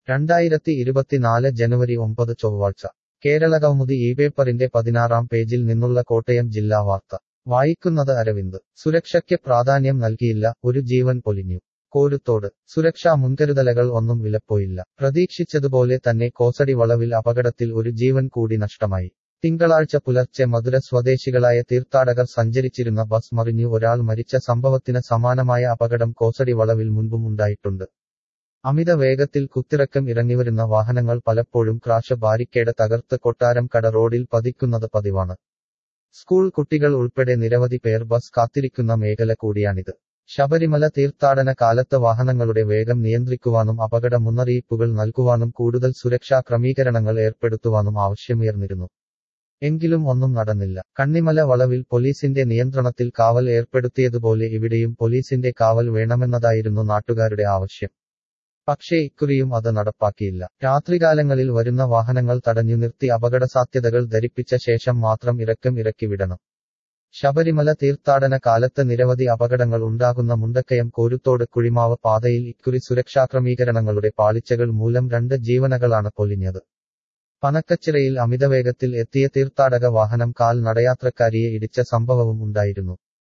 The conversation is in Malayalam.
രണ്ടായിരത്തി ഇരുപത്തിനാല് ജനുവരി ഒമ്പത് ചൊവ്വാഴ്ച കേരളകൗമുദി ഈ പേപ്പറിന്റെ പതിനാറാം പേജിൽ നിന്നുള്ള കോട്ടയം ജില്ലാ വാർത്ത വായിക്കുന്നത് അരവിന്ദ് സുരക്ഷയ്ക്ക് പ്രാധാന്യം നൽകിയില്ല ഒരു ജീവൻ പൊലിഞ്ഞു കോരുത്തോട് സുരക്ഷാ മുൻകരുതലുകൾ ഒന്നും വിലപ്പോയില്ല പ്രതീക്ഷിച്ചതുപോലെ തന്നെ കോസടി വളവിൽ അപകടത്തിൽ ഒരു ജീവൻ കൂടി നഷ്ടമായി തിങ്കളാഴ്ച പുലർച്ചെ മധുര സ്വദേശികളായ തീർത്ഥാടകർ സഞ്ചരിച്ചിരുന്ന ബസ് മറിഞ്ഞു ഒരാൾ മരിച്ച സംഭവത്തിന് സമാനമായ അപകടം കോസടി വളവിൽ മുൻപും ഉണ്ടായിട്ടുണ്ട് അമിത വേഗത്തിൽ കുത്തിറക്കം ഇറങ്ങിവരുന്ന വാഹനങ്ങൾ പലപ്പോഴും ക്രാഷ് ബാരിക്കേഡ് തകർത്ത് കൊട്ടാരം കട റോഡിൽ പതിക്കുന്നത് പതിവാണ് സ്കൂൾ കുട്ടികൾ ഉൾപ്പെടെ നിരവധി പേർ ബസ് കാത്തിരിക്കുന്ന മേഖല കൂടിയാണിത് ശബരിമല തീർത്ഥാടന കാലത്ത് വാഹനങ്ങളുടെ വേഗം നിയന്ത്രിക്കുവാനും അപകട മുന്നറിയിപ്പുകൾ നൽകുവാനും കൂടുതൽ സുരക്ഷാ ക്രമീകരണങ്ങൾ ഏർപ്പെടുത്തുവാനും ആവശ്യമുയർന്നിരുന്നു എങ്കിലും ഒന്നും നടന്നില്ല കണ്ണിമല വളവിൽ പോലീസിന്റെ നിയന്ത്രണത്തിൽ കാവൽ ഏർപ്പെടുത്തിയതുപോലെ ഇവിടെയും പോലീസിന്റെ കാവൽ വേണമെന്നതായിരുന്നു നാട്ടുകാരുടെ ആവശ്യം പക്ഷേ ഇക്കുറിയും അത് നടപ്പാക്കിയില്ല രാത്രികാലങ്ങളിൽ വരുന്ന വാഹനങ്ങൾ തടഞ്ഞു നിർത്തി അപകടസാധ്യതകൾ ധരിപ്പിച്ച ശേഷം മാത്രം ഇറക്കം ഇറക്കി വിടണം ശബരിമല തീർത്ഥാടന കാലത്ത് നിരവധി അപകടങ്ങൾ ഉണ്ടാകുന്ന മുണ്ടക്കയം കോരുത്തോട് കുഴിമാവ് പാതയിൽ ഇക്കുറി സുരക്ഷാ ക്രമീകരണങ്ങളുടെ പാളിച്ചകൾ മൂലം രണ്ട് ജീവനകളാണ് പൊലിഞ്ഞത് പനക്കച്ചിറയിൽ അമിതവേഗത്തിൽ എത്തിയ തീർത്ഥാടക വാഹനം കാൽ നടയാത്രക്കാരിയെ ഇടിച്ച സംഭവവും ഉണ്ടായിരുന്നു